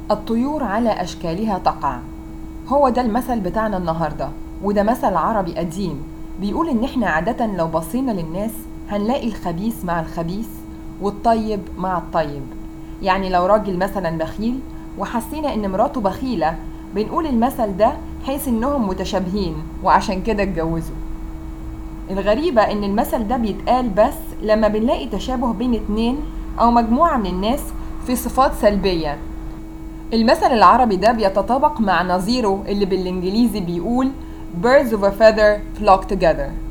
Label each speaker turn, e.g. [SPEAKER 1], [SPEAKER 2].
[SPEAKER 1] الطيور على أشكالها تقع هو ده المثل بتاعنا النهاردة وده مثل عربي قديم بيقول إن إحنا عادة لو بصينا للناس هنلاقي الخبيث مع الخبيث والطيب مع الطيب يعني لو راجل مثلا بخيل وحسينا إن مراته بخيلة بنقول المثل ده حيث إنهم متشابهين وعشان كده اتجوزوا الغريبة إن المثل ده بيتقال بس لما بنلاقي تشابه بين اتنين أو مجموعة من الناس في صفات سلبية المثل العربي ده بيتطابق مع نظيره اللي بالإنجليزي بيقول birds of a feather flock together